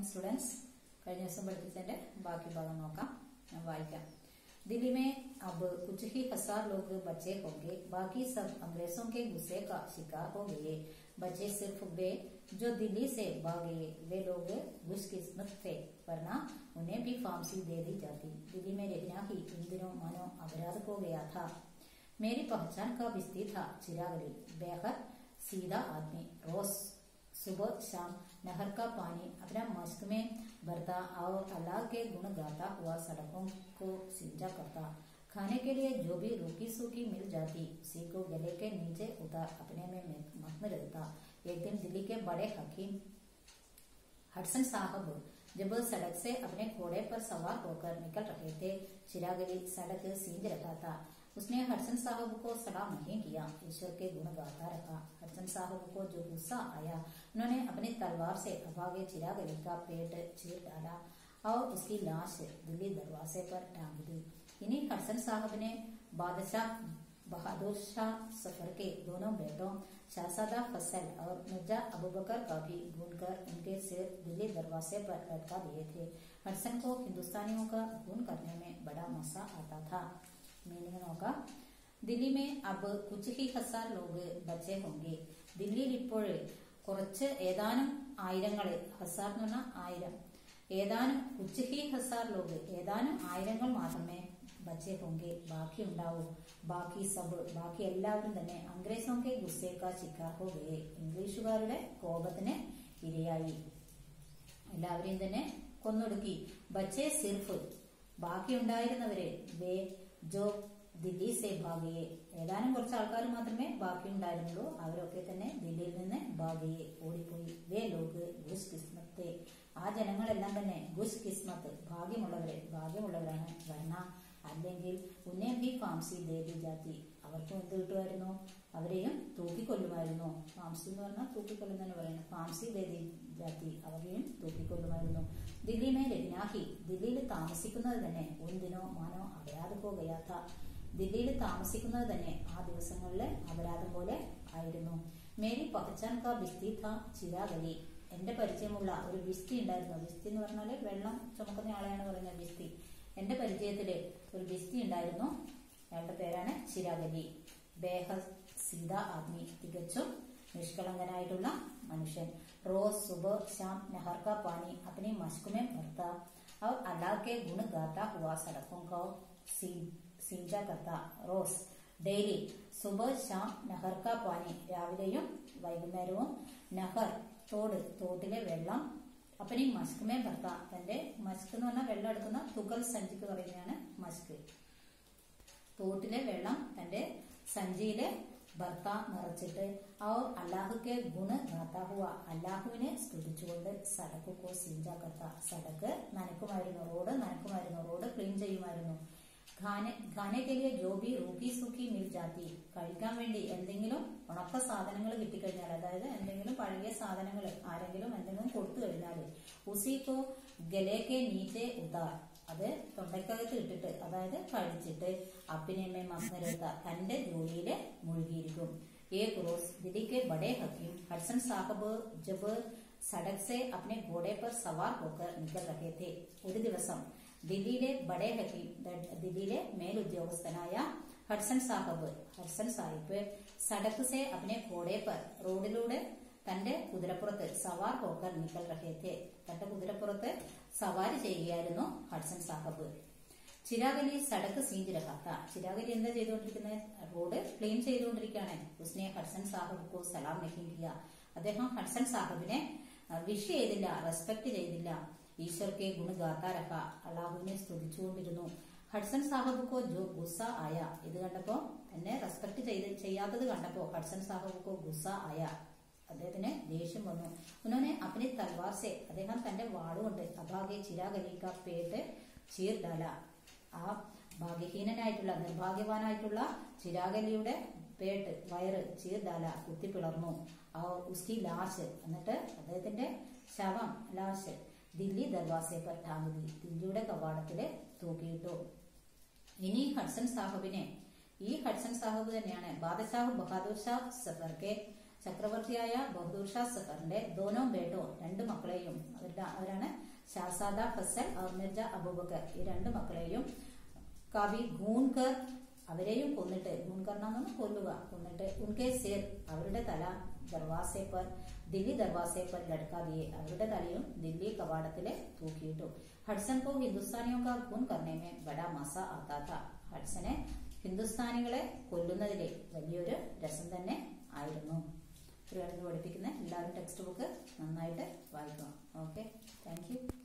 students കഴിഞ്ഞ ദിവസം പഠിപ്പിച്ചതിന്റെ ബാക്കി ഭാഗം നോക്കാം ഞാൻ വായിക്കാം दिल्ली में अब कुछ ही हजार लोग बचे होंगे बाकी सब अंग्रेजों के गुस्से का शिकार हो गए बचे सिर्फ वे जो दिल्ली से भागे वे लोग खुशकिस्मत थे वरना उन्हें भी फांसी दे दी जाती दिल्ली में रहना ही इन दिनों मानो अपराध हो गया था मेरी पहचान का बिस्ती था चिरागली बेहद सीधा आदमी रोज सुबह शाम नहर का पानी अपना मस्क में भरता और अल्लाह के गुण गाता हुआ सड़कों को सिंचा करता खाने के लिए जो भी रूखी सूखी मिल जाती उसी को गले के नीचे उतार अपने में मग्न रहता एक दिन दिल्ली के बड़े हकीम हडसन साहब जब सड़क से अपने घोड़े पर सवार होकर निकल रहे थे चिरागली सड़क सींच रहा था उसने हडसन साहब को सलाम नहीं किया ईश्वर के गुण गाता रहा हडसन साहब को जो गुस्सा आया उन्होंने अपनी तलवार से अभागे चिरागली का पेट चीर डाला और उसकी लाश दिल्ली दरवाजे पर टांग दी इन्हीं हडसन साहब ने बादशाह बहादुर शाह सफर के दोनों बेटों शहजादा फसल और मिर्जा अबू बकर का भी ढूंढकर उनके सिर दिल्ली दरवाजे पर लटका दिए थे हडसन को हिंदुस्तानियों का खून करने में बड़ा मजा आता था മീനിങ് നോക്കാം ദില്ലി മേ അബ് കുച്ച് ഹി ഹസാർ ലോഗ് ബച്ചെ ഹോങ്കെ ദില്ലിയിൽ ഇപ്പോൾ കുറച്ച് ഏതാനും ആയിരങ്ങള് ഹസാർ എന്ന് പറഞ്ഞാൽ ആയിരം ഏതാനും കുച്ച് ഹി ഹസാർ ലോഗ് ഏതാനും ആയിരങ്ങൾ മാത്രമേ ബച്ചെ ഹോങ്കെ ബാക്കി ഉണ്ടാവൂ ബാക്കി സബ് ബാക്കി എല്ലാവരും തന്നെ അംഗ്രേസോക്കെ ഗുസ്സേക്ക ശിക്കാർ ഹോകയെ ഇംഗ്ലീഷുകാരുടെ കോപത്തിന് ഇരയായി എല്ലാവരെയും തന്നെ കൊന്നൊടുക്കി ബച്ചെ സിർഫ് ബാക്കി ഉണ്ടായിരുന്നവരെ വേ ജോ ദില്ലി സെ ഭാഗയെ ഏതാനും കുറച്ച് ആൾക്കാർ മാത്രമേ ബാക്കി ഉണ്ടായിരുന്നുള്ളൂ അവരൊക്കെ തന്നെ ദില്ലിയിൽ നിന്ന് ഭാഗയെ ഓടിപ്പോയി വേ ലോക് ഗുസ് കിസ്മത്തെ ആ ജനങ്ങളെല്ലാം തന്നെ ഗുസ് കിസ്മത്ത് ഭാഗ്യമുള്ളവരെ ഭാഗ്യമുള്ളവരാണ് വരണ അല്ലെങ്കിൽ ഉന്നെ ഭി ഫാംസി ദേവി ജാതി അവർക്കും എന്ത് കിട്ടുമായിരുന്നു അവരെയും തൂക്കിക്കൊല്ലുമായിരുന്നു ഫാംസി എന്ന് പറഞ്ഞാൽ തൂക്കിക്കൊല്ലുന്നതിന് പറയുന്നത് ഫാംസി ദേവി ജാതി അവരെയും തൂക്കിക്കൊല്ലുമായിരുന്നു ദില്ലി മേ രഹ്നാഹി ദില്ലിയിൽ താമസിക്കുന്നത് തന്നെ ഒന്നിനോ മാനോ അപരാധം പോകയാത്ത ദില്ലിയിൽ താമസിക്കുന്നത് തന്നെ ആ ദിവസങ്ങളിൽ അപരാധം പോലെ ആയിരുന്നു മേരി പഹച്ചാൻ കാ ബിസ്തി ഥ ചിരാഗലി എന്റെ പരിചയമുള്ള ഒരു ബിസ്തി ഉണ്ടായിരുന്നു ബിസ്തി എന്ന് പറഞ്ഞാല് വെള്ളം ചുമക്കുന്ന ആളെയാണ് പറയുന്നത് ബിസ്തി എന്റെ പരിചയത്തില് ഒരു ബിസ്തി ഉണ്ടായിരുന്നു അയാളുടെ പേരാണ് ചിരാഗലി ബേഹദ് സീത ആദ്മി തികച്ചും നിഷ്കളങ്കനായിട്ടുള്ള മനുഷ്യൻ रोज सुबह शाम नहर का पानी अपनी मश्क में भरता और अल्लाह के गुण गाता हुआ सड़कों को सिंचा करता रोज ഡെയിലി സുബ ഷാം നഹർ കാ പാനി രാവിലെയും വൈകുന്നേരവും നഹർ തോട് തോട്ടിലെ വെള്ളം അപ്പനി മസ്ക് മേ ഭർത്ത തന്റെ മസ്ക് എന്ന് പറഞ്ഞാൽ വെള്ളം എടുക്കുന്ന തുകൽ സഞ്ചിക്ക് പറയുന്നതാണ് മസ്ക് തോട്ടിലെ വെള്ളം തന്റെ സഞ്ചിയിലെ ഭർത്ത നിറച്ചിട്ട് അവർ അല്ലാഹുക്കെ ഗുണ ഗാത്ത ഹുവ അല്ലാഹുവിനെ സ്തുതിച്ചുകൊണ്ട് സടക്ക് കോ സീഞ്ചാ കർത്ത സടക്ക് നനക്കുമായിരുന്നു റോഡ് നനക്കുമായിരുന്നു റോഡ് ക്ലീൻ ചെയ്യുമായിരുന്നു ഖാനക്കെലിയെ ജോബി റൂക്കി സുക്കി മിൽ ജാതി കഴിക്കാൻ വേണ്ടി എന്തെങ്കിലും ഉണക്ക സാധനങ്ങൾ കിട്ടിക്കഴിഞ്ഞാൽ അതായത് എന്തെങ്കിലും പഴകിയ സാധനങ്ങൾ ആരെങ്കിലും എന്തെങ്കിലും കൊടുത്തു കഴിഞ്ഞാൽ ഉസിക്കോ ഗലേക്കെ നീച്ചെ ഉദാർ അത് തൊണ്ടയ്ക്കകത്ത് ഇട്ടിട്ട് അതായത് കഴിച്ചിട്ട് അപ്പിനെമ്മെ മസ്മരത്ത തന്റെ ജോലിയില് മുഴുകിയിരിക്കും एक रोज दिल्ली के बड़े हकीम हडसन साहब जब सड़क से अपने घोड़े पर सवार होकर निकल रहे थे ഒരു ദിവസം ദില്ലിയിലെ ബഡേ ഹക്കീം ദില്ലിയിലെ മേലുദ്യോഗസ്ഥനായ ഹഡ്സൺ സാഹബ് ഹഡ്സൺ സാഹിബ് സടക്ക് സെ അപ്നെ ഘോടെ പർ റോഡിലൂടെ തന്റെ കുതിരപ്പുറത്ത് സവാർ ഹോക്കർ നിക്കൽ റഹേത്തെ തന്റെ കുതിരപ്പുറത്ത് സവാരി ചെയ്യുകയായിരുന്നു ഹഡ്സൺ സാഹബ് ചിരാഗലി സടക്ക് സീഞ്ച് രഹാത്ത ചിരാഗലി എന്താ ചെയ്തുകൊണ്ടിരിക്കുന്നത് റോഡ് ക്ലീൻ ചെയ്തുകൊണ്ടിരിക്കുകയാണ് ഉസ്നെ ഹഡ്സൺ സാഹബ് സലാം നഹിക്കിയ അദ്ദേഹം ഹഡ്സൺ സാഹബിനെ വിഷ് ചെയ്തില്ല റെസ്പെക്ട് ചെയ്തില്ല ഈശ്വർക്ക് ഗുണ ഗാത്ത രഹ അള്ളാഹുവിനെ സ്തുതിച്ചുകൊണ്ടിരുന്നു ഹഡ്സൺ സാഹബ് കോ ജോ ഗുസ്സ ആയ ഇത് കണ്ടപ്പോ എന്നെ റെസ്പെക്ട് ചെയ്ത് ചെയ്യാത്തത് കണ്ടപ്പോ ഹഡ്സൺ സാഹബ് കോ ഗുസ്സ ആയ അദ്ദേഹത്തിന് ദേഷ്യം വന്നു ഉന്നോനെ അപ്പനി തൽവാർ സെ അദ്ദേഹം തന്റെ വാടുകൊണ്ട് അഭാഗെ ചിരാഗലിക്ക പേട്ട് ചീർ ഡാല ആ ഭാഗ്യഹീനനായിട്ടുള്ള നിർഭാഗ്യവാനായിട്ടുള്ള ചിരാഗലിയുടെ പേട്ട് വയറ് ചീർഡാല കുത്തിപ്പിളർന്നു ആ ഉസ്കി ലാശ് എന്നിട്ട് അദ്ദേഹത്തിന്റെ ശവം ലാശ് ദില്ലി ദർവാസെ പർ ടാങ്ങി ദില്ലിയുടെ കവാടത്തില് തൂക്കിയിട്ടു ഇനി ഹഡ്സൺ സാഹബിനെ ഈ ഹഡ്സൺ സാഹബ് തന്നെയാണ് ബാദഷാഹ് ബഹാദൂർ ഷാ സഫർക്കെ ചക്രവർത്തിയായ ബഹദൂർ ഷാ സഫറിന്റെ ദോനോ ബേട്ടോ രണ്ട് മക്കളെയും അവരുടെ അവരാണ് ഷാസാദ ഫസൽ और മിർജ അബൂബക്കർ ഈ രണ്ട് മക്കളെയും കവി ഗൂൺകർ അവരെയും കൊന്നിട്ട് ഗൂൺകർ എന്നാണ് കൊല്ലുക കൊന്നിട്ട് ഉൻകെ സേർ അവരുടെ തല ദർവാസെ പർ ദില്ലി ദർവാസെ പർ ലടക്കാ ദിയെ അവരുടെ തലയും ദില്ലി കവാടത്തിലെ തൂക്കിയിട്ടു ഹഡ്സൺ കോ ഹിന്ദുസ്ഥാനിയോ കാ ഖൂൻ കർണേ മേ ബഡാ മസ ആത്താ था ഹഡ്സനെ ഹിന്ദുസ്ഥാനികളെ കൊല്ലുന്നതിലെ വലിയൊരു രസം തന്നെ ആയിരുന്നു ഇത്രയാണ് ഇത് പഠിപ്പിക്കുന്നത് എല്ലാവരും ടെക്സ്റ്റ് ബുക്ക് നന്നായിട്ട് വായിക്കണം ഓക്കെ താങ്ക് യു